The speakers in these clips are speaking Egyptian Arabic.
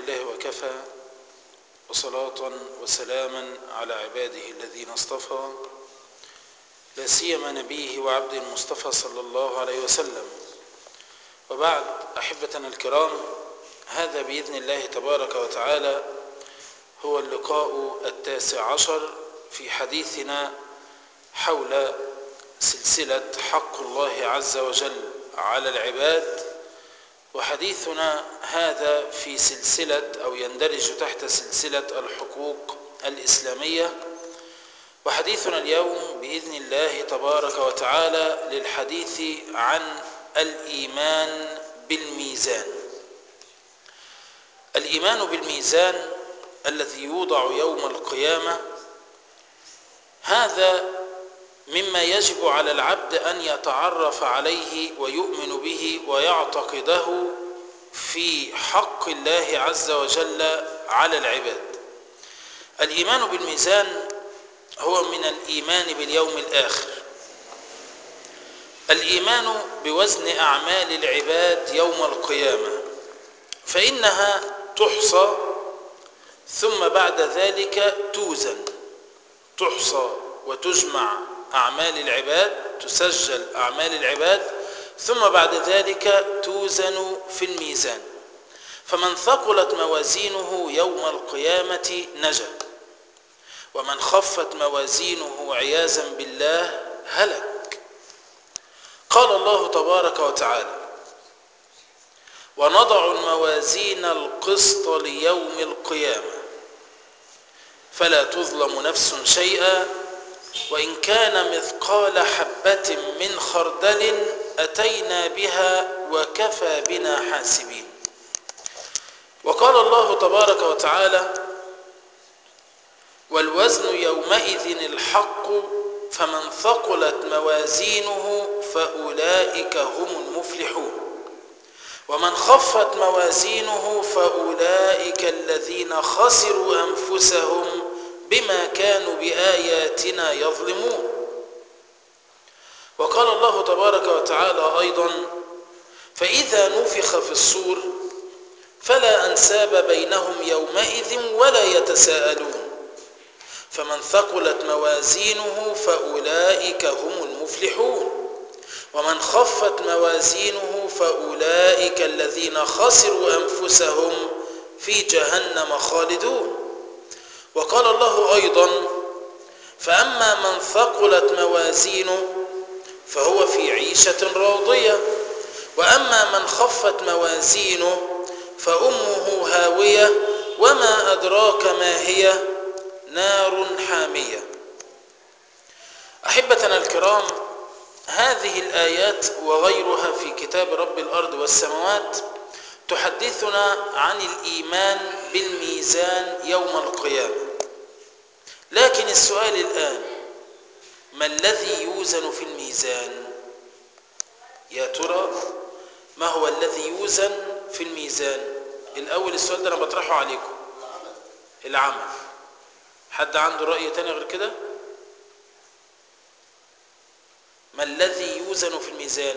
لله وكفى وصلاة وسلاما على عباده الذين اصطفى لا سيما نبيه وعبد المصطفى صلى الله عليه وسلم وبعد أحبتنا الكرام هذا بإذن الله تبارك وتعالى هو اللقاء التاسع عشر في حديثنا حول سلسلة حق الله عز وجل على العباد وحديثنا هذا في سلسلة أو يندرج تحت سلسلة الحقوق الإسلامية وحديثنا اليوم بإذن الله تبارك وتعالى للحديث عن الإيمان بالميزان الإيمان بالميزان الذي يوضع يوم القيامة هذا مما يجب على العبد أن يتعرف عليه ويؤمن به ويعتقده في حق الله عز وجل على العباد الإيمان بالميزان هو من الإيمان باليوم الآخر الإيمان بوزن أعمال العباد يوم القيامة فإنها تحصى ثم بعد ذلك توزن تحصى وتجمع أعمال العباد تسجل أعمال العباد ثم بعد ذلك توزن في الميزان فمن ثقلت موازينه يوم القيامة نجا ومن خفت موازينه عياذا بالله هلك قال الله تبارك وتعالى ونضع الموازين القسط ليوم القيامة فلا تظلم نفس شيئا وإن كان مثقال حبة من خردل أتينا بها وكفى بنا حاسبين وقال الله تبارك وتعالى والوزن يومئذ الحق فمن ثقلت موازينه فأولئك هم المفلحون ومن خفت موازينه فأولئك الذين خسروا أنفسهم بما كانوا بآياتنا يظلمون وقال الله تبارك وتعالى أيضا فإذا نفخ في الصور فلا أنساب بينهم يومئذ ولا يتساءلون فمن ثقلت موازينه فأولئك هم المفلحون ومن خفت موازينه فأولئك الذين خسروا أنفسهم في جهنم خالدون وقال الله أيضا فأما من ثقلت موازينه فهو في عيشة راضية وأما من خفت موازينه فأمه هاوية وما أدراك ما هي نار حامية أحبتنا الكرام هذه الآيات وغيرها في كتاب رب الأرض والسماوات تحدثنا عن الإيمان بالميزان يوم القيامة لكن السؤال الآن ما الذي يوزن في الميزان يا ترى ما هو الذي يوزن في الميزان الأول السؤال ده أنا بطرحه عليكم العمل حد عنده رأي تاني غير كده ما الذي يوزن في الميزان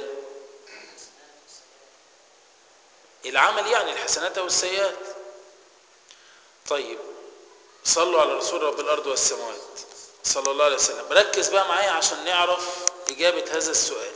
العمل يعني الحسنات أو السيئات طيب صلوا على رسول رب الأرض والسماوات صلى الله عليه وسلم ركز بقى معايا عشان نعرف إجابة هذا السؤال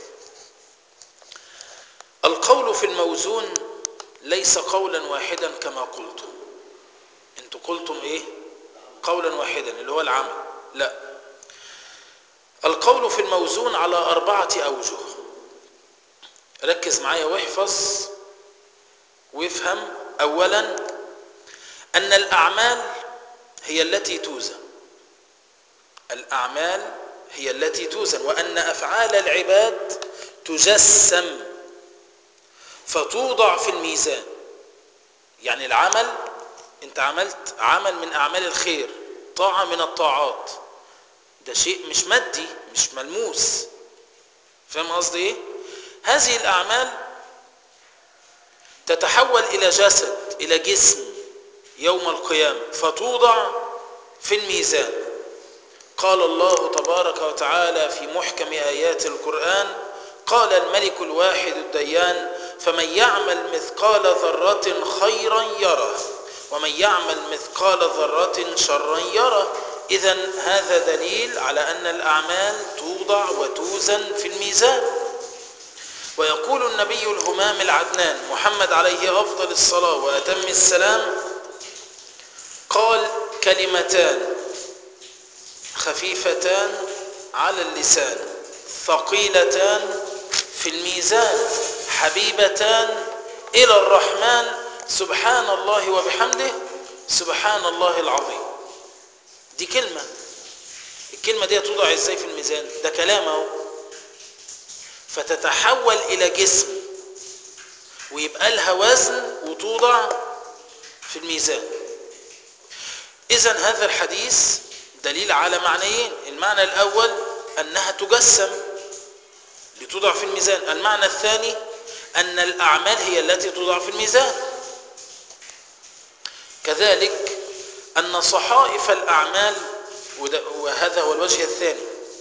القول في الموزون ليس قولا واحدا كما قلتم انتوا قلتم ايه قولا واحدا اللي هو العمل لا القول في الموزون على أربعة أوجه ركز معايا واحفظ وافهم أولا أن الأعمال هي التي توزن الأعمال هي التي توزن وأن أفعال العباد تجسم فتوضع في الميزان يعني العمل انت عملت عمل من أعمال الخير طاعة من الطاعات ده شيء مش مادي مش ملموس فاهم قصدي ايه هذه الأعمال تتحول إلى جسد إلى جسم يوم القيامة فتوضع في الميزان قال الله تبارك وتعالى في محكم آيات القرآن قال الملك الواحد الديان فمن يعمل مثقال ذرة خيرا يره ومن يعمل مثقال ذرة شرا يره إذا هذا دليل على أن الأعمال توضع وتوزن في الميزان ويقول النبي الهمام العدنان محمد عليه أفضل الصلاة وأتم السلام قال كلمتان خفيفتان على اللسان ثقيلتان في الميزان حبيبتان إلى الرحمن سبحان الله وبحمده سبحان الله العظيم دي كلمة الكلمة دي توضع ازاي في الميزان ده كلام اهو فتتحول إلى جسم ويبقى لها وزن وتوضع في الميزان إذا هذا الحديث دليل على معنيين المعنى الأول أنها تجسم لتوضع في الميزان المعنى الثاني أن الأعمال هي التي توضع في الميزان كذلك أن صحائف الأعمال وهذا هو الوجه الثاني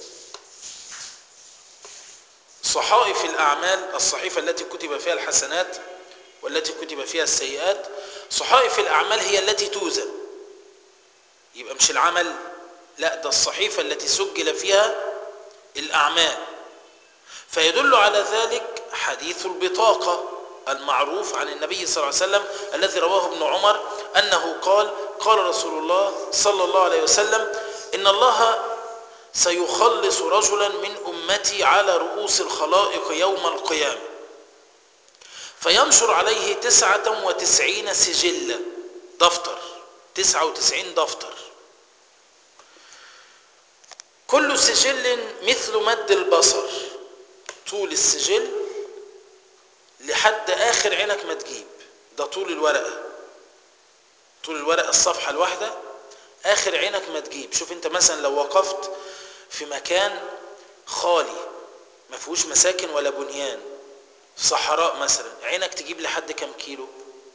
صحائف الأعمال الصحيفة التي كتب فيها الحسنات والتي كتب فيها السيئات صحائف الأعمال هي التي توزن يبقى مش العمل لا ده الصحيفة التي سجل فيها الأعمال فيدل على ذلك حديث البطاقة المعروف عن النبي صلى الله عليه وسلم الذي رواه ابن عمر أنه قال قال رسول الله صلى الله عليه وسلم إن الله سيخلص رجلا من أمتي على رؤوس الخلائق يوم القيامة فينشر عليه تسعة وتسعين سجلة دفتر تسعة وتسعين دفتر كل سجل مثل مد البصر طول السجل لحد آخر عينك ما تجيب ده طول الورقة طول الورقة الصفحة الواحدة آخر عينك ما تجيب شوف انت مثلا لو وقفت في مكان خالي ما فيهوش مساكن ولا بنيان صحراء مثلا عينك تجيب لحد كم كيلو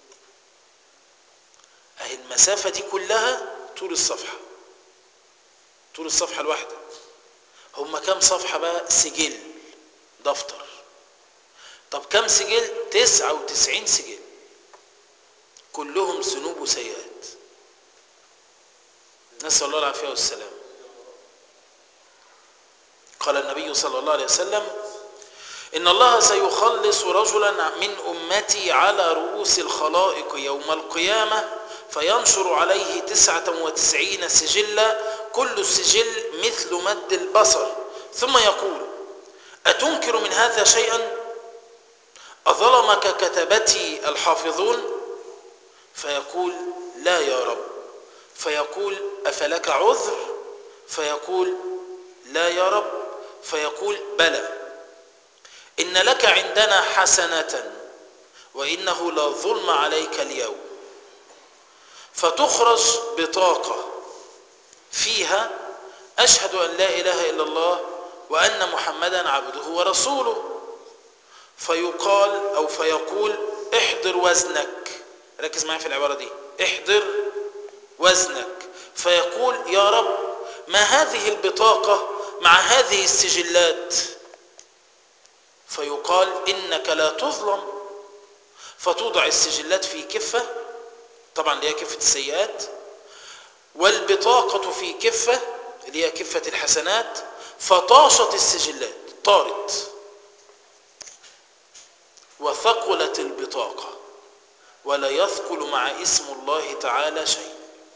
اهي المسافة دي كلها طول الصفحة طول الصفحة الواحدة هم كم صفحة بقى سجل دفتر طب كم سجل تسعة وتسعين سجل كلهم ذنوب وسيئات نسأل الله العافية والسلام قال النبي صلى الله عليه وسلم إن الله سيخلص رجلا من أمتي على رؤوس الخلائق يوم القيامة فينشر عليه تسعة وتسعين سجلا كل سجل مثل مد البصر ثم يقول أتنكر من هذا شيئا أظلمك كتبتي الحافظون فيقول لا يا رب فيقول أفلك عذر فيقول لا يا رب فيقول بلى إن لك عندنا حسنة وإنه لا ظلم عليك اليوم فتخرج بطاقة فيها أشهد أن لا إله إلا الله وأن محمدا عبده ورسوله فيقال أو فيقول احضر وزنك ركز معي في العبارة دي احضر وزنك فيقول يا رب ما هذه البطاقة مع هذه السجلات فيقال إنك لا تظلم فتوضع السجلات في كفة طبعا اللي هي كفة السيئات والبطاقة في كفة اللي هي كفة الحسنات فطاشت السجلات طارت وثقلت البطاقة ولا يثقل مع اسم الله تعالى شيء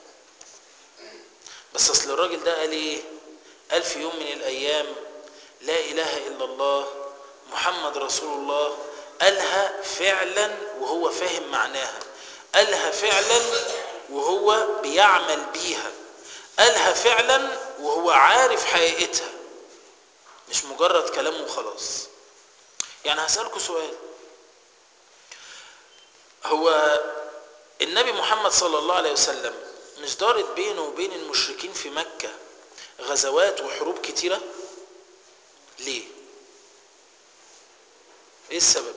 بس اصل الراجل ده قال ايه قال في يوم من الايام لا اله الا الله محمد رسول الله قالها فعلا وهو فاهم معناها قالها فعلا وهو بيعمل بيها قالها فعلا وهو عارف حقيقتها مش مجرد كلام وخلاص يعني هسألكم سؤال هو النبي محمد صلى الله عليه وسلم مش دارت بينه وبين المشركين في مكة غزوات وحروب كتيرة ليه ايه السبب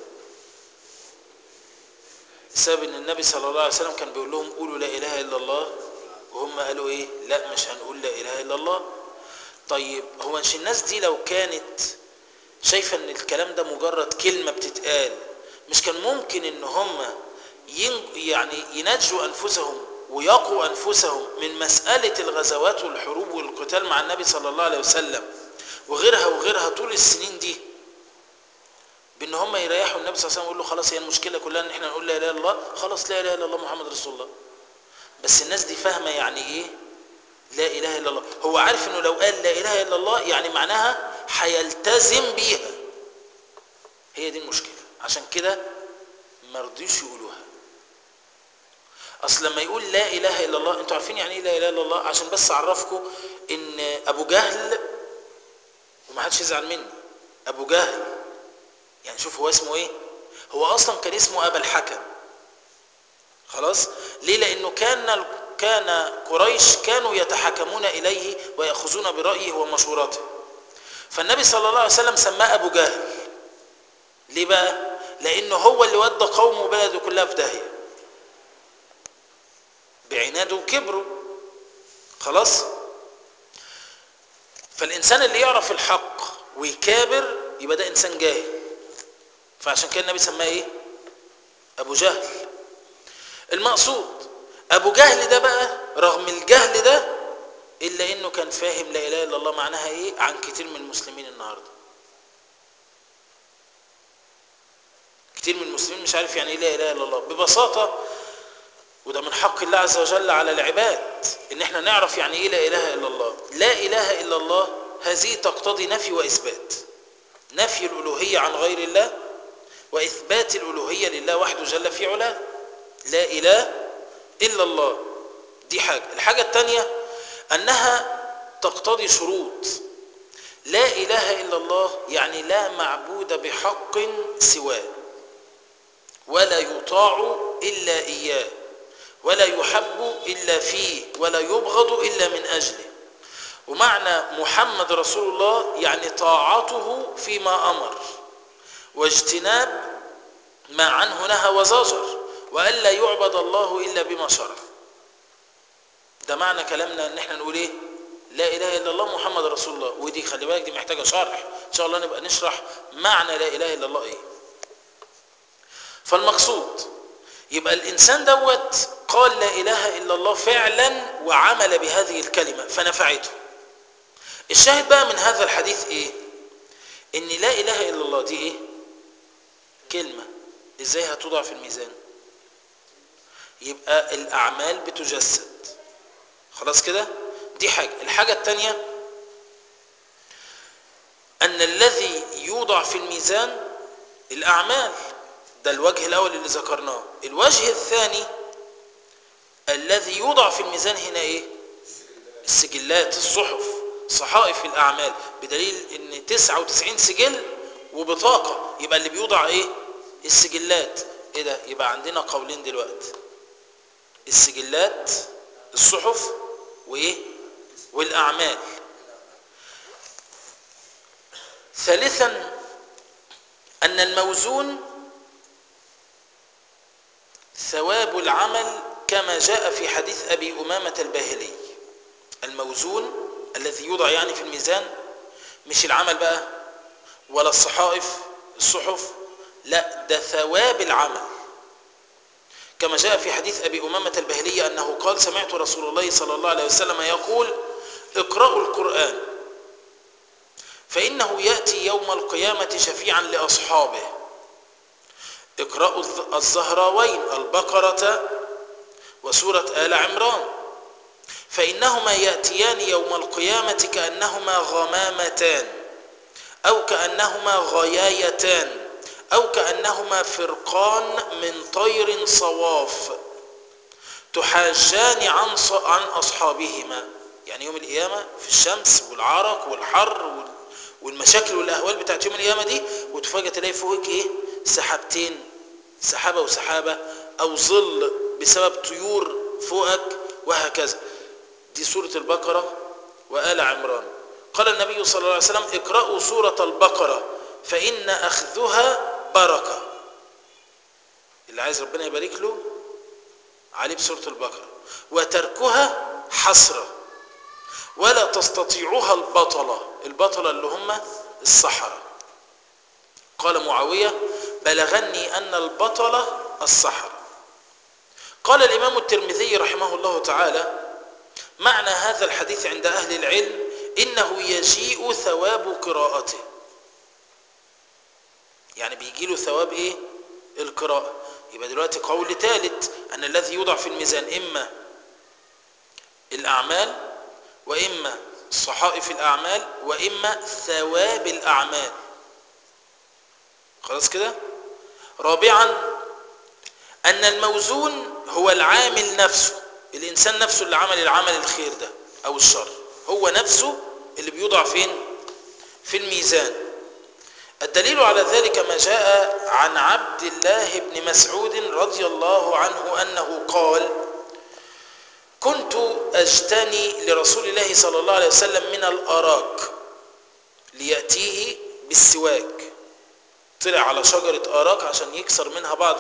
السبب ان النبي صلى الله عليه وسلم كان بيقول لهم قولوا لا اله الا الله وهم قالوا ايه لا مش هنقول لا اله الا الله طيب هو مش الناس دي لو كانت شايفة ان الكلام ده مجرد كلمة بتتقال مش كان ممكن ان هم ين يعني ينجوا أنفسهم ويقوا أنفسهم من مسألة الغزوات والحروب والقتال مع النبي صلى الله عليه وسلم وغيرها وغيرها طول السنين دي بان هم يريحوا النبي صلى الله عليه وسلم ويقول له خلاص هي المشكله كلها ان احنا نقول لا اله الا الله خلاص لا اله الا الله محمد رسول الله بس الناس دي فاهمه يعني ايه لا اله الا الله هو عارف انه لو قال لا اله الا الله يعني معناها هيلتزم بيها هي دي المشكله عشان كده ما رضيوش يقولوها اصل لما يقول لا اله الا الله انتوا عارفين يعني ايه لا اله الا الله عشان بس اعرفكم ان ابو جهل وما حدش يزعل مني ابو جهل يعني شوف هو اسمه ايه هو اصلا كان اسمه ابا الحكم خلاص ليه لانه كان كان قريش كانوا يتحكمون اليه وياخذون برايه ومشورته فالنبي صلى الله عليه وسلم سماه ابو جهل ليه بقى لانه هو اللي ودى قومه وبلده كلها في داهيه بعناده وكبره خلاص فالانسان اللي يعرف الحق ويكابر يبقى ده انسان جاهل فعشان كده النبي سماه ايه ابو جهل المقصود ابو جهل ده بقى رغم الجهل ده الا انه كان فاهم لا اله الا الله معناها ايه عن كتير من المسلمين النهارده كتير من المسلمين مش عارف يعني ايه لا اله الا الله ببساطه وده من حق الله عز وجل على العباد ان احنا نعرف يعني ايه لا اله الا الله لا اله الا الله هذه تقتضي نفي واثبات نفي الالوهيه عن غير الله واثبات الالوهيه لله وحده جل في علاه لا اله الا الله دي حاجه الحاجه الثانيه انها تقتضي شروط لا اله الا الله يعني لا معبود بحق سواه ولا يطاع الا اياه ولا يحب الا فيه ولا يبغض الا من اجله ومعنى محمد رسول الله يعني طاعته فيما امر واجتناب ما عنه نهى وزجر والا يعبد الله الا بما شرع ده معنى كلامنا ان احنا نقول ايه لا اله الا الله محمد رسول الله ودي خلي بالك دي محتاجه شرح ان شاء الله نبقى نشرح معنى لا اله الا الله ايه فالمقصود يبقى الانسان دوت قال لا اله الا الله فعلا وعمل بهذه الكلمه فنفعته الشاهد بقى من هذا الحديث ايه ان لا اله الا الله دي ايه كلمه ازاي هتوضع في الميزان يبقى الاعمال بتجسد خلاص كده دي حاجه الحاجه الثانيه ان الذي يوضع في الميزان الاعمال ده الوجه الاول اللي ذكرناه الوجه الثاني الذي يوضع في الميزان هنا ايه السجلات الصحف صحائف الاعمال بدليل ان 99 سجل وبطاقه يبقى اللي بيوضع ايه السجلات ايه ده يبقى عندنا قولين دلوقتي السجلات الصحف وايه والاعمال ثالثا ان الموزون ثواب العمل كما جاء في حديث ابي امامه الباهلي الموزون الذي يوضع يعني في الميزان مش العمل بقى ولا الصحائف الصحف لا ده ثواب العمل كما جاء في حديث أبي أمامة البهلية أنه قال سمعت رسول الله صلى الله عليه وسلم يقول اقرأوا القرآن فإنه يأتي يوم القيامة شفيعا لأصحابه اقرأوا الزهراوين البقرة وسورة آل عمران فإنهما يأتيان يوم القيامة كأنهما غمامتان أو كأنهما غيايتان أو كأنهما فرقان من طير صواف تحاجان عن عن أصحابهما يعني يوم القيامة في الشمس والعرق والحر والمشاكل والأهوال بتاعت يوم القيامة دي وتفاجأ تلاقي فوقك إيه سحابتين سحابة وسحابة أو ظل بسبب طيور فوقك وهكذا دي سورة البقرة وآل عمران قال النبي صلى الله عليه وسلم اقرأوا سورة البقرة فإن أخذها بركة اللي عايز ربنا يبارك له عليه بسورة البقرة وتركها حسرة ولا تستطيعها البطلة البطلة اللي هم الصحراء قال معاوية بلغني أن البطلة الصحراء قال الإمام الترمذي رحمه الله تعالى معنى هذا الحديث عند أهل العلم إنه يجيء ثواب قراءته يعني بيجي له ثواب إيه القراءة يبقى دلوقتي قول ثالث أن الذي يوضع في الميزان إما الأعمال وإما صحائف الأعمال وإما ثواب الأعمال خلاص كده رابعا أن الموزون هو العامل نفسه الإنسان نفسه اللي عمل العمل الخير ده أو الشر هو نفسه اللي بيوضع فين في الميزان الدليل على ذلك ما جاء عن عبد الله بن مسعود رضي الله عنه أنه قال كنت أجتني لرسول الله صلى الله عليه وسلم من الأراك ليأتيه بالسواك طلع على شجرة أراك عشان يكسر منها بعض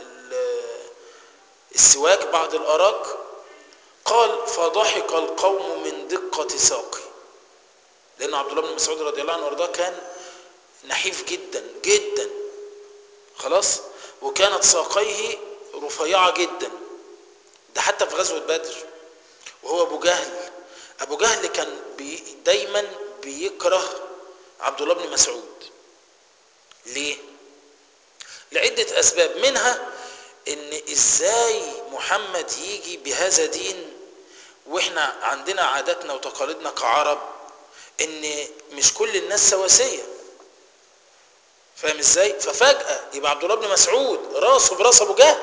السواك بعض الأراك قال فضحك القوم من دقة ساقي لأن عبد الله بن مسعود رضي الله عنه وارضاه كان نحيف جدا جدا خلاص وكانت ساقيه رفيعة جدا ده حتى في غزوة بدر وهو أبو جهل أبو جهل كان بي دايما بيكره عبد الله بن مسعود ليه لعدة أسباب منها ان ازاي محمد يجي بهذا دين واحنا عندنا عاداتنا وتقاليدنا كعرب ان مش كل الناس سواسيه فاهم ازاي ففجاه يبقى عبد الله بن مسعود راسه براس ابو جهل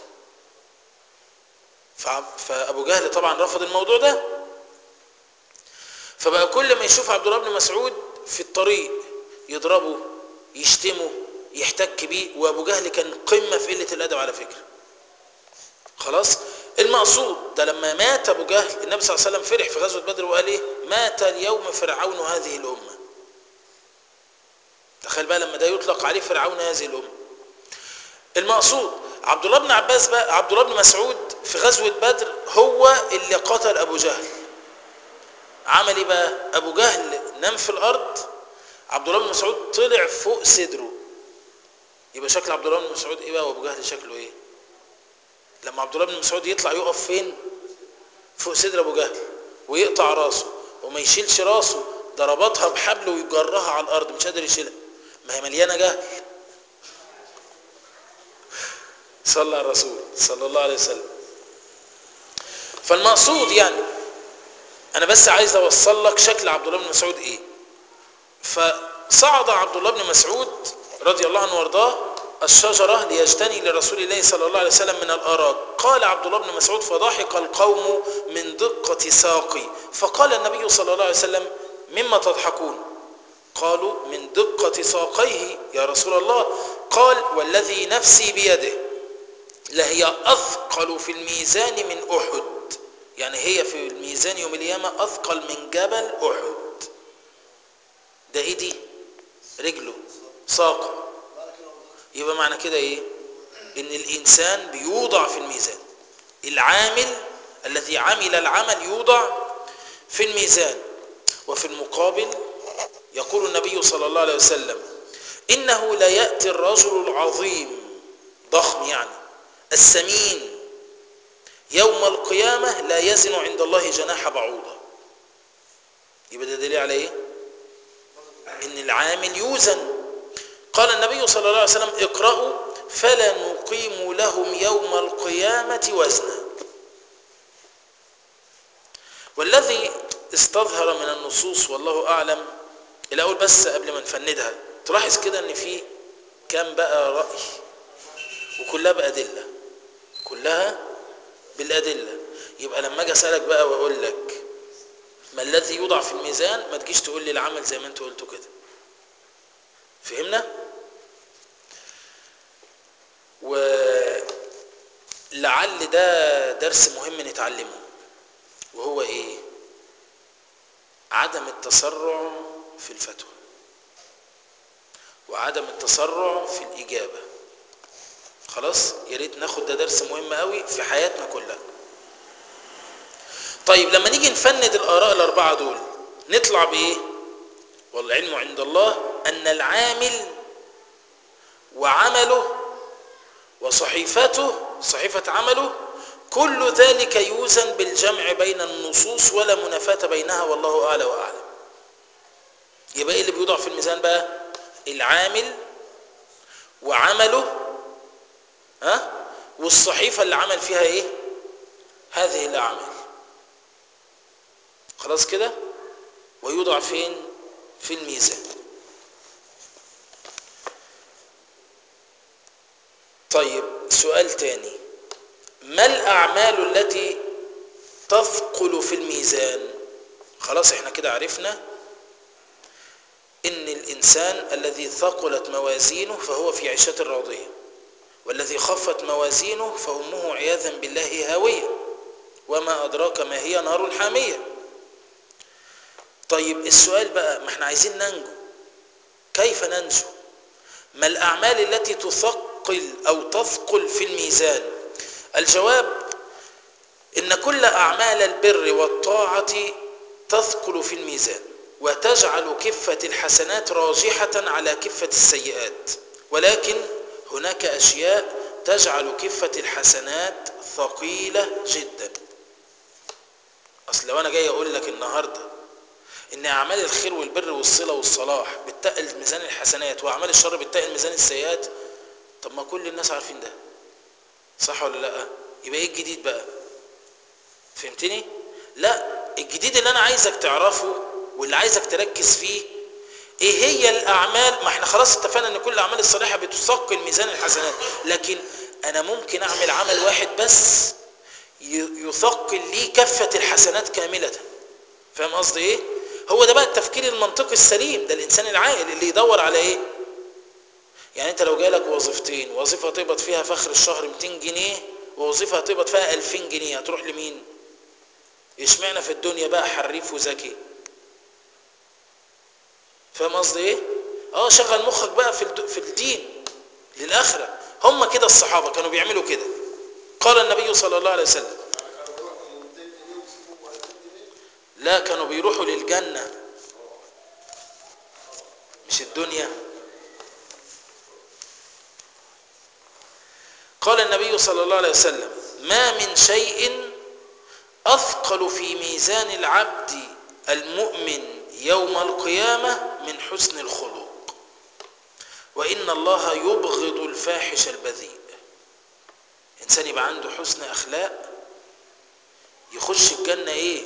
فابو جهل طبعا رفض الموضوع ده فبقى كل ما يشوف عبد الله بن مسعود في الطريق يضربه يشتمه يحتك بيه وابو جهل كان قمه في قله الادب على فكره خلاص المقصود ده لما مات ابو جهل النبي صلى الله عليه وسلم فرح في غزوه بدر وقال ايه مات اليوم فرعون هذه الامه تخيل بقى لما ده يطلق عليه فرعون هذه الامه المقصود عبد الله بن عباس بقى عبد الله بن مسعود في غزوه بدر هو اللي قتل ابو جهل عمل ايه بقى ابو جهل نام في الارض عبد الله بن مسعود طلع فوق صدره يبقى شكل عبد الله بن مسعود ايه بقى وابو جهل شكله ايه لما عبد الله بن مسعود يطلع يقف فين فوق صدر ابو جهل ويقطع راسه وما يشيلش راسه ده ربطها بحبل ويجرها على الارض مش قادر يشيلها ما هي مليانه جهل صلى على الرسول صلى الله عليه وسلم فالمقصود يعني انا بس عايز اوصل لك شكل عبد الله بن مسعود ايه فصعد عبد الله بن مسعود رضي الله عنه وارضاه الشجرة ليجتني لرسول الله صلى الله عليه وسلم من الأراك قال عبد الله بن مسعود فضحك القوم من دقة ساقي فقال النبي صلى الله عليه وسلم مما تضحكون قالوا من دقة ساقيه يا رسول الله قال والذي نفسي بيده لهي أثقل في الميزان من أحد يعني هي في الميزان يوم القيامة أثقل من جبل أحد ده إيه دي رجله ساقه يبقى معنى كده ايه ان الانسان بيوضع في الميزان العامل الذي عمل العمل يوضع في الميزان وفي المقابل يقول النبي صلى الله عليه وسلم انه لا ياتي الرجل العظيم ضخم يعني السمين يوم القيامه لا يزن عند الله جناح بعوضه يبقى ده دليل على ايه ان العامل يوزن قال النبي صلى الله عليه وسلم اقرأوا فلا نقيم لهم يوم القيامة وزنا والذي استظهر من النصوص والله أعلم الأول بس قبل ما نفندها تلاحظ كده ان في كام بقى رأي وكلها بأدلة كلها بالأدلة يبقى لما اجي اسالك بقى واقول لك ما الذي يوضع في الميزان ما تجيش تقول لي العمل زي ما انت قلته كده فهمنا ولعل ده درس مهم نتعلمه وهو ايه عدم التسرع في الفتوى وعدم التسرع في الإجابة خلاص يا ريت ناخد ده درس مهم قوي في حياتنا كلها طيب لما نيجي نفند الآراء الأربعة دول نطلع بإيه والعلم عند الله أن العامل وعمله وصحيفته صحيفة عمله كل ذلك يوزن بالجمع بين النصوص ولا منافاة بينها والله أعلى وأعلم يبقى ايه اللي بيوضع في الميزان بقى العامل وعمله ها والصحيفة اللي عمل فيها ايه هذه الأعمال خلاص كده ويوضع فين في الميزان طيب سؤال تاني ما الأعمال التي تثقل في الميزان خلاص احنا كده عرفنا ان الانسان الذي ثقلت موازينه فهو في عيشة راضية والذي خفت موازينه فأمه عياذا بالله هاوية وما أدراك ما هي نار حامية طيب السؤال بقى ما احنا عايزين ننجو كيف ننجو ما الأعمال التي تثقل أو تثقل في الميزان الجواب إن كل أعمال البر والطاعة تثقل في الميزان وتجعل كفة الحسنات راجحة على كفة السيئات ولكن هناك أشياء تجعل كفة الحسنات ثقيلة جدا أصل لو أنا جاي أقول لك النهاردة إن أعمال الخير والبر والصلة والصلاح بتقل ميزان الحسنات وأعمال الشر بتقل ميزان السيئات طب ما كل الناس عارفين ده صح ولا لا يبقى ايه الجديد بقى فهمتني لا الجديد اللي انا عايزك تعرفه واللي عايزك تركز فيه ايه هي الاعمال ما احنا خلاص اتفقنا ان كل الاعمال الصالحه بتثقل ميزان الحسنات لكن انا ممكن اعمل عمل واحد بس يثقل لي كفه الحسنات كامله فاهم قصدي ايه هو ده بقى التفكير المنطقي السليم ده الانسان العاقل اللي يدور على ايه يعني انت لو جالك وظيفتين وظيفه تقبض فيها في اخر الشهر 200 جنيه ووظيفه هتقبض فيها 2000 جنيه هتروح لمين اشمعنى في الدنيا بقى حريف وذكي فاهم قصدي ايه اه شغل مخك بقى في الد... في الدين للاخره هم كده الصحابه كانوا بيعملوا كده قال النبي صلى الله عليه وسلم لا كانوا بيروحوا للجنه مش الدنيا قال النبي صلى الله عليه وسلم ما من شيء أثقل في ميزان العبد المؤمن يوم القيامة من حسن الخلق وإن الله يبغض الفاحش البذيء إنسان يبقى عنده حسن أخلاق يخش الجنة إيه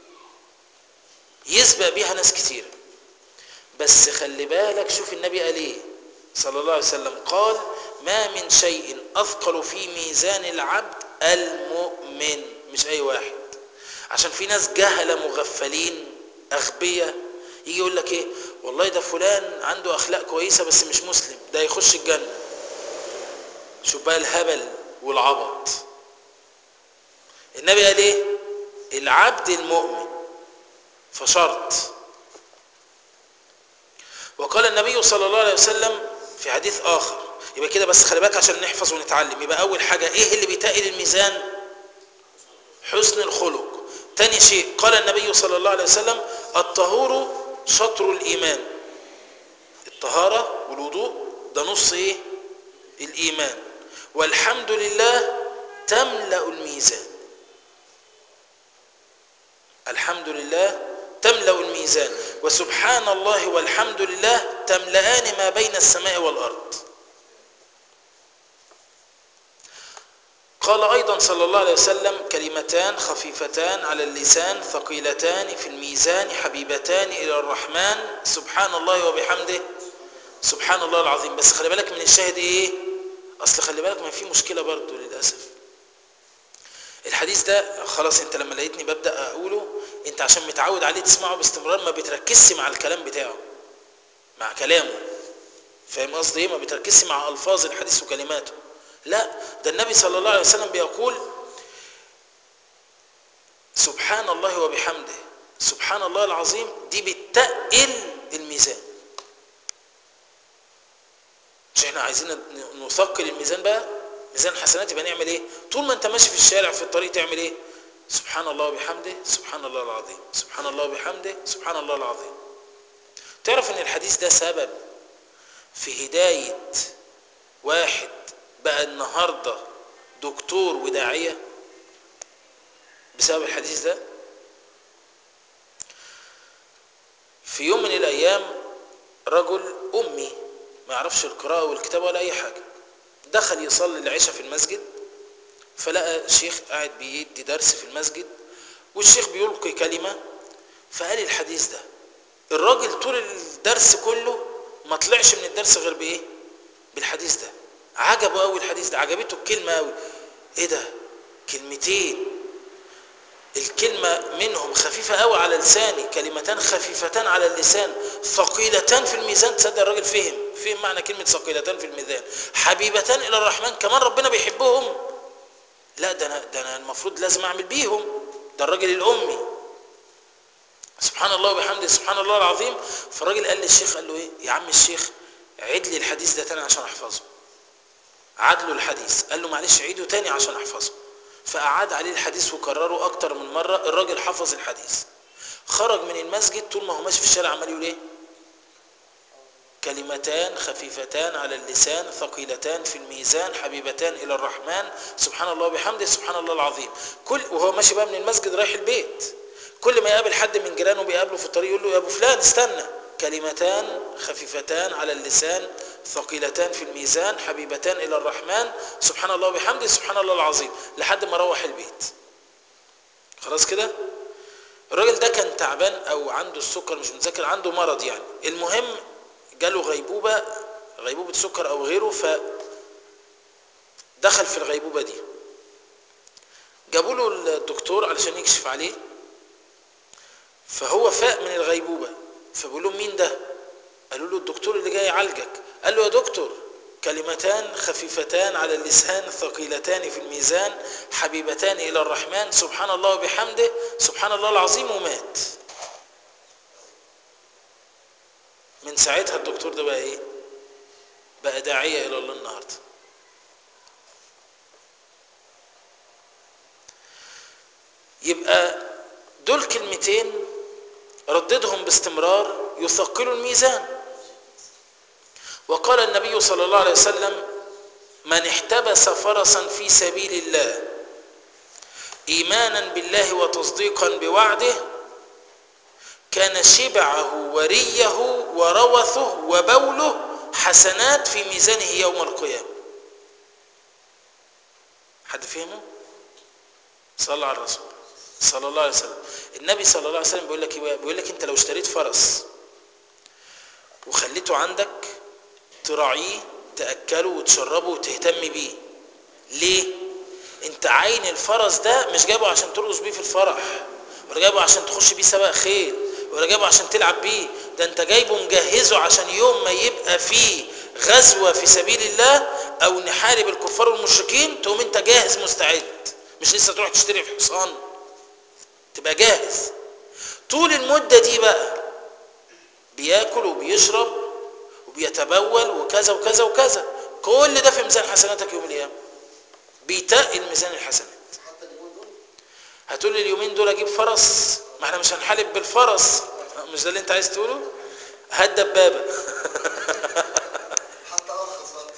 يسبق بيها ناس كتير بس خلي بالك شوف النبي قال إيه صلى الله عليه وسلم قال ما من شيء أثقل في ميزان العبد المؤمن مش أي واحد عشان في ناس جهلة مغفلين أغبياء يجي يقول لك إيه والله ده فلان عنده أخلاق كويسة بس مش مسلم ده يخش الجنة شوف بقى الهبل والعبط النبي قال إيه العبد المؤمن فشرط وقال النبي صلى الله عليه وسلم في حديث آخر يبقى كده بس خلي بالك عشان نحفظ ونتعلم يبقى أول حاجة إيه اللي بيتقل الميزان حسن الخلق تاني شيء قال النبي صلى الله عليه وسلم الطهور شطر الإيمان الطهارة والوضوء ده نص إيه الإيمان والحمد لله تملأ الميزان الحمد لله تملأ الميزان وسبحان الله والحمد لله تملأان ما بين السماء والأرض قال أيضا صلى الله عليه وسلم كلمتان خفيفتان على اللسان ثقيلتان في الميزان حبيبتان إلى الرحمن سبحان الله وبحمده سبحان الله العظيم بس خلي بالك من الشاهد إيه أصل خلي بالك ما في مشكلة برضو للأسف الحديث ده خلاص انت لما لقيتني ببدأ أقوله انت عشان متعود عليه تسمعه باستمرار ما بتركزش مع الكلام بتاعه مع كلامه فاهم قصدي ايه ما بتركزش مع ألفاظ الحديث وكلماته لا ده النبي صلى الله عليه وسلم بيقول سبحان الله وبحمده سبحان الله العظيم دي بتقل الميزان مش احنا عايزين نثقل الميزان بقى ميزان حسنات يبقى نعمل ايه طول ما انت ماشي في الشارع في الطريق تعمل ايه سبحان الله وبحمده سبحان الله العظيم سبحان الله وبحمده سبحان الله العظيم تعرف ان الحديث ده سبب في هداية واحد بقى النهاردة دكتور وداعية بسبب الحديث ده في يوم من الأيام رجل أمي ما يعرفش القراءة والكتابة ولا أي حاجة دخل يصلي العشاء في المسجد فلقى شيخ قاعد بيدي درس في المسجد والشيخ بيلقي كلمة فقال الحديث ده الراجل طول الدرس كله ما طلعش من الدرس غير بايه بالحديث ده عجبه قوي الحديث ده عجبته الكلمة قوي ايه ده كلمتين الكلمة منهم خفيفة قوي على لساني كلمتان خفيفتان على اللسان ثقيلتان في الميزان تصدق الراجل فهم فهم معنى كلمة ثقيلتان في الميزان حبيبتان إلى الرحمن كمان ربنا بيحبهم لا ده أنا, ده أنا المفروض لازم أعمل بيهم ده الراجل الأمي سبحان الله وبحمده سبحان الله العظيم فالراجل قال للشيخ قال له ايه يا عم الشيخ عيد لي الحديث ده تاني عشان احفظه عاد له الحديث قال له معلش عيده تاني عشان احفظه فأعاد عليه الحديث وكرره أكتر من مرة الراجل حفظ الحديث خرج من المسجد طول ما هو ماشي في الشارع عمال يقول ايه كلمتان خفيفتان على اللسان ثقيلتان في الميزان حبيبتان إلى الرحمن سبحان الله وبحمده سبحان الله العظيم كل وهو ماشي بقى من المسجد رايح البيت كل ما يقابل حد من جيرانه بيقابله في الطريق يقول له يا ابو فلان استنى كلمتان خفيفتان على اللسان ثقيلتان في الميزان حبيبتان الى الرحمن سبحان الله وبحمده سبحان الله العظيم لحد ما روح البيت خلاص كده الراجل ده كان تعبان او عنده السكر مش متذكر عنده مرض يعني المهم جاله غيبوبة غيبوبة سكر او غيره ف دخل في الغيبوبة دي جابوا له الدكتور علشان يكشف عليه فهو فاق من الغيبوبة فبيقول لهم مين ده قالوا له الدكتور اللي جاي يعالجك قال له يا دكتور كلمتان خفيفتان على اللسان ثقيلتان في الميزان حبيبتان إلى الرحمن سبحان الله وبحمده سبحان الله العظيم ومات من ساعتها الدكتور ده بقى ايه بقى داعية إلى الله النهارده يبقى دول كلمتين رددهم باستمرار يثقلوا الميزان وقال النبي صلى الله عليه وسلم من احتبس فرسا في سبيل الله ايمانا بالله وتصديقا بوعده كان شبعه وريه وروثه وبوله حسنات في ميزانه يوم القيامه حد فهمه صلى على الرسول صلى الله عليه وسلم النبي صلى الله عليه وسلم بيقول لك ايه بيقول لك انت لو اشتريت فرس وخليته عندك تراعيه تاكله وتشربه وتهتم بيه ليه انت عين الفرس ده مش جايبه عشان ترقص بيه في الفرح ولا جايبه عشان تخش بيه سباق خيل ولا جايبه عشان تلعب بيه ده انت جايبه مجهزه عشان يوم ما يبقى فيه غزوة في سبيل الله او نحارب الكفار والمشركين تقوم انت جاهز مستعد مش لسه تروح تشتري في حصان تبقى جاهز طول المدة دي بقى بياكل وبيشرب وبيتبول وكذا وكذا وكذا كل ده في ميزان حسناتك يوم القيامة بيتقل ميزان الحسنات حتى اليومين دول هتقول لي اليومين دول اجيب فرس ما احنا مش هنحارب بالفرس مش ده اللي انت عايز تقوله هات دبابه حتى ارخص بقى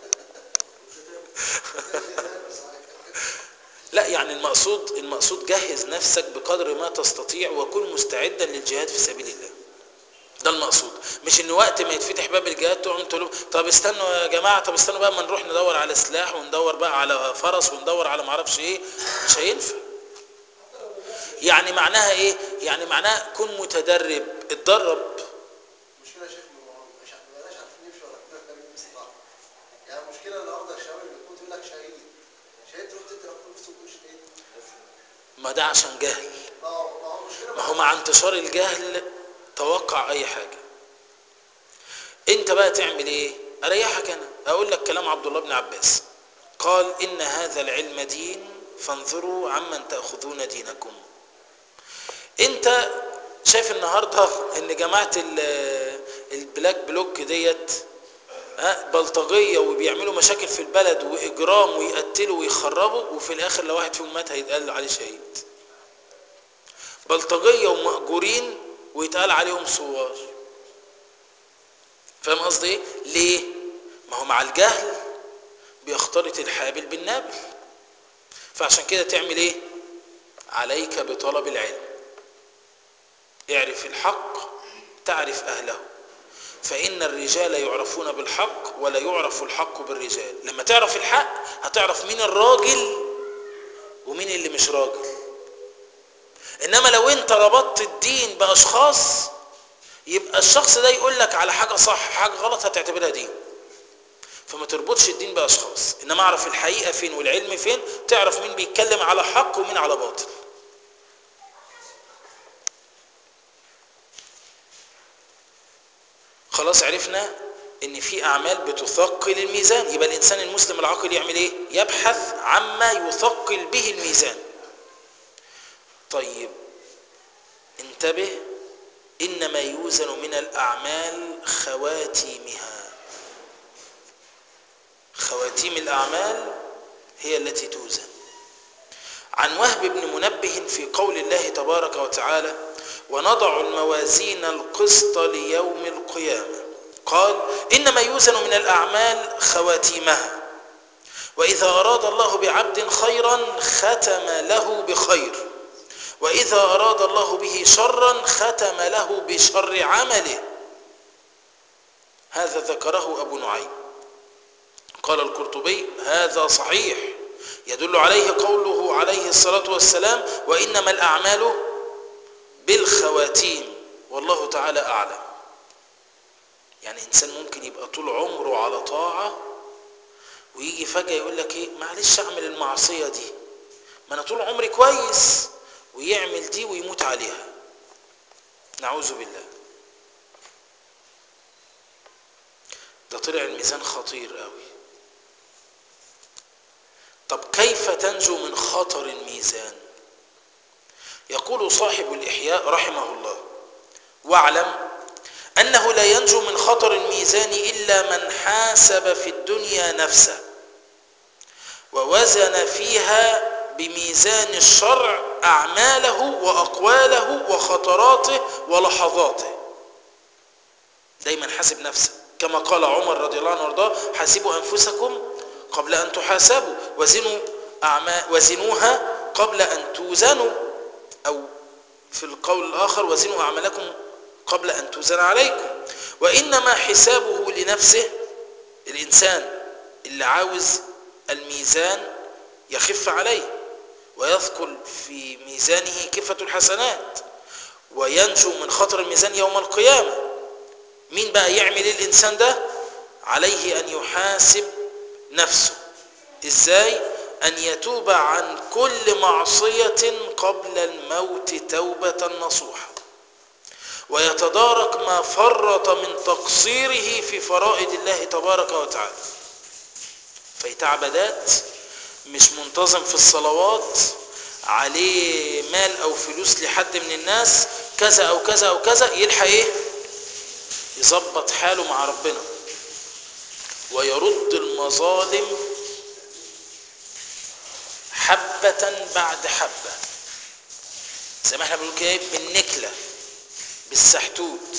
لا يعني المقصود المقصود جهز نفسك بقدر ما تستطيع وكن مستعدا للجهاد في سبيل الله ده المقصود مش ان وقت ما يتفتح باب الجهاد تقوم تقول لهم طب استنوا يا جماعه طب استنوا بقى ما نروح ندور على سلاح وندور بقى على فرس وندور على ما اعرفش ايه مش هينفع يعني معناها ايه يعني معناها كن متدرب اتدرب المشكله يا شيخ ما هو مش ما بقناش عارفين نمشي ولا كنا كنا باستطاعه يعني المشكله النهارده الشباب اللي بتموت يقول لك شهيد شهيد تروح تقرا فلوس وتقول شهيد ما ده عشان جهل ما هو ما هو المشكله ما هو مع انتشار الجهل توقع اي حاجة انت بقى تعمل ايه اريحك انا اقول لك كلام عبد الله بن عباس قال ان هذا العلم دين فانظروا عمن تأخذون دينكم انت شايف النهاردة ان جماعة ال- البلاك بلوك ديت ها، بلطجية وبيعملوا مشاكل في البلد واجرام ويقتلوا ويخربوا وفي الاخر لو واحد فيهم مات هيتقال عليه شهيد بلطجية ومأجورين ويتقال عليهم ثوار فاهم قصدي ايه ليه ما هو مع الجهل بيختلط الحابل بالنابل فعشان كده تعمل ايه عليك بطلب العلم اعرف الحق تعرف أهله فإن الرجال يعرفون بالحق ولا يعرف الحق بالرجال لما تعرف الحق هتعرف مين الراجل ومين اللي مش راجل إنما لو أنت ربطت الدين بأشخاص يبقى الشخص ده يقول لك على حاجة صح حاجة غلط هتعتبرها دين فما تربطش الدين بأشخاص إنما اعرف الحقيقة فين والعلم فين تعرف مين بيتكلم على حق ومين على باطل خلاص عرفنا ان في اعمال بتثقل الميزان يبقى الانسان المسلم العاقل يعمل ايه يبحث عما يثقل به الميزان طيب انتبه انما يوزن من الاعمال خواتيمها خواتيم الاعمال هي التي توزن عن وهب بن منبه في قول الله تبارك وتعالى ونضع الموازين القسط ليوم القيامة قال إنما يوزن من الأعمال خواتيمها وإذا أراد الله بعبد خيرا ختم له بخير وإذا أراد الله به شرا ختم له بشر عمله هذا ذكره أبو نعيم قال القرطبي هذا صحيح يدل عليه قوله عليه الصلاة والسلام وإنما الأعمال بالخواتيم والله تعالى أعلم يعني إنسان ممكن يبقى طول عمره على طاعة ويجي فجأة يقول لك إيه معلش أعمل المعصية دي ما أنا طول عمري كويس ويعمل دي ويموت عليها نعوذ بالله ده طلع الميزان خطير قوي طب كيف تنجو من خطر الميزان يقول صاحب الإحياء رحمه الله واعلم أنه لا ينجو من خطر الميزان إلا من حاسب في الدنيا نفسه ووزن فيها بميزان الشرع أعماله وأقواله وخطراته ولحظاته دايما حاسب نفسك كما قال عمر رضي الله عنه وارضاه حاسبوا أنفسكم قبل أن تحاسبوا وزنوا أعمال وزنوها قبل أن توزنوا أو في القول الآخر وزنوا أعمالكم قبل أن توزن عليكم وإنما حسابه لنفسه الإنسان اللي عاوز الميزان يخف عليه ويثقل في ميزانه كفة الحسنات وينجو من خطر الميزان يوم القيامة مين بقى يعمل ايه الإنسان ده عليه أن يحاسب نفسه إزاي أن يتوب عن كل معصية قبل الموت توبة نصوحة ويتدارك ما فرط من تقصيره في فرائض الله تبارك وتعالى فايت عبادات مش منتظم في الصلوات عليه مال او فلوس لحد من الناس كذا او كذا او كذا يلحق ايه يظبط حاله مع ربنا ويرد المظالم حبة بعد حبة زي ما احنا بنقول كده بالنكلة بالسحتوت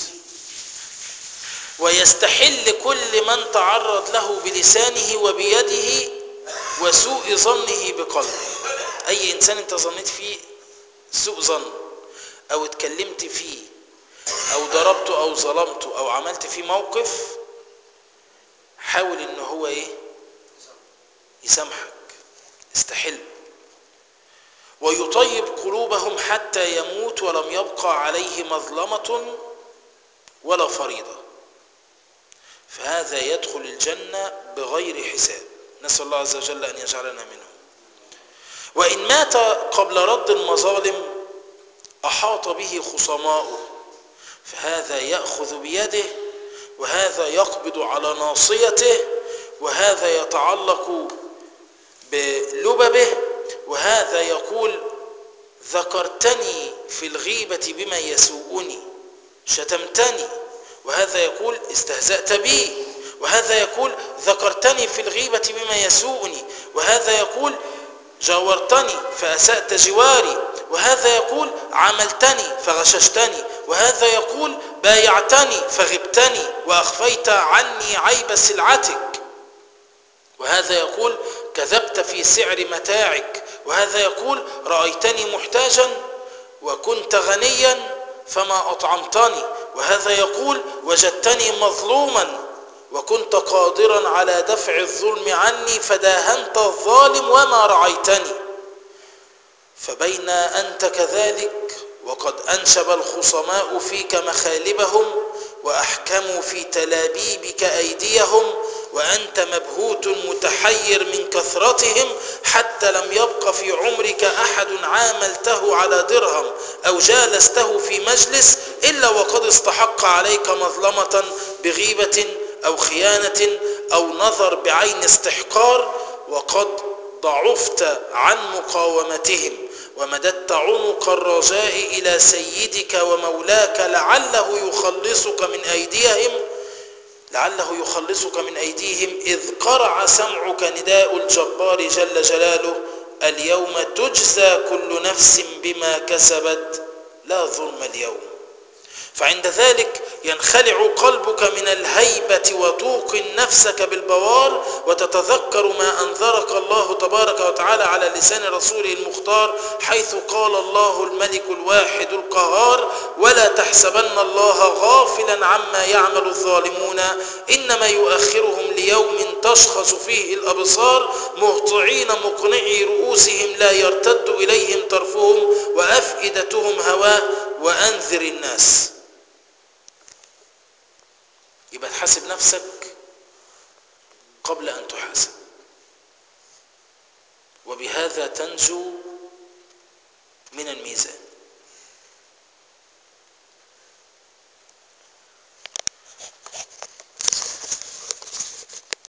ويستحل كل من تعرض له بلسانه وبيده وسوء ظنه بقلبه اي انسان انت ظنيت فيه سوء ظن او اتكلمت فيه او ضربته او ظلمته او عملت فيه موقف حاول ان هو ايه يسامحك استحل ويطيب قلوبهم حتى يموت ولم يبقى عليه مظلمة ولا فريضة فهذا يدخل الجنة بغير حساب نسأل الله عز وجل أن يجعلنا منه وإن مات قبل رد المظالم أحاط به خصماؤه فهذا يأخذ بيده وهذا يقبض على ناصيته وهذا يتعلق بلببه وهذا يقول ذكرتني في الغيبة بما يسوءني شتمتني وهذا يقول استهزأت بي وهذا يقول ذكرتني في الغيبة بما يسوءني وهذا يقول جاورتني فأسأت جواري وهذا يقول عملتني فغششتني وهذا يقول بايعتني فغبتني وأخفيت عني عيب سلعتك وهذا يقول كذبت في سعر متاعك وهذا يقول رأيتني محتاجا وكنت غنيا فما أطعمتني وهذا يقول وجدتني مظلوما وكنت قادرا على دفع الظلم عني فداهنت الظالم وما رعيتني فبين أنت كذلك وقد أنشب الخصماء فيك مخالبهم وأحكموا في تلابيبك أيديهم وأنت مبهوت متحير من كثرتهم حتى لم يبق في عمرك أحد عاملته على درهم أو جالسته في مجلس إلا وقد استحق عليك مظلمة بغيبة أو خيانة أو نظر بعين استحقار وقد ضعفت عن مقاومتهم ومددت عنق الرجاء إلى سيدك ومولاك لعله يخلصك من أيديهم لعله يخلصك من أيديهم إذ قرع سمعك نداء الجبار جل جلاله اليوم تجزى كل نفس بما كسبت لا ظلم اليوم فعند ذلك ينخلع قلبك من الهيبة وتوقن نفسك بالبوار وتتذكر ما أنذرك الله تبارك وتعالى على لسان رسوله المختار حيث قال الله الملك الواحد القهار ولا تحسبن الله غافلا عما يعمل الظالمون إنما يؤخرهم ليوم تشخص فيه الأبصار مهطعين مقنعي رؤوسهم لا يرتد إليهم طرفهم وأفئدتهم هواء وأنذر الناس يبقى تحاسب نفسك قبل أن تحاسب وبهذا تنجو من الميزان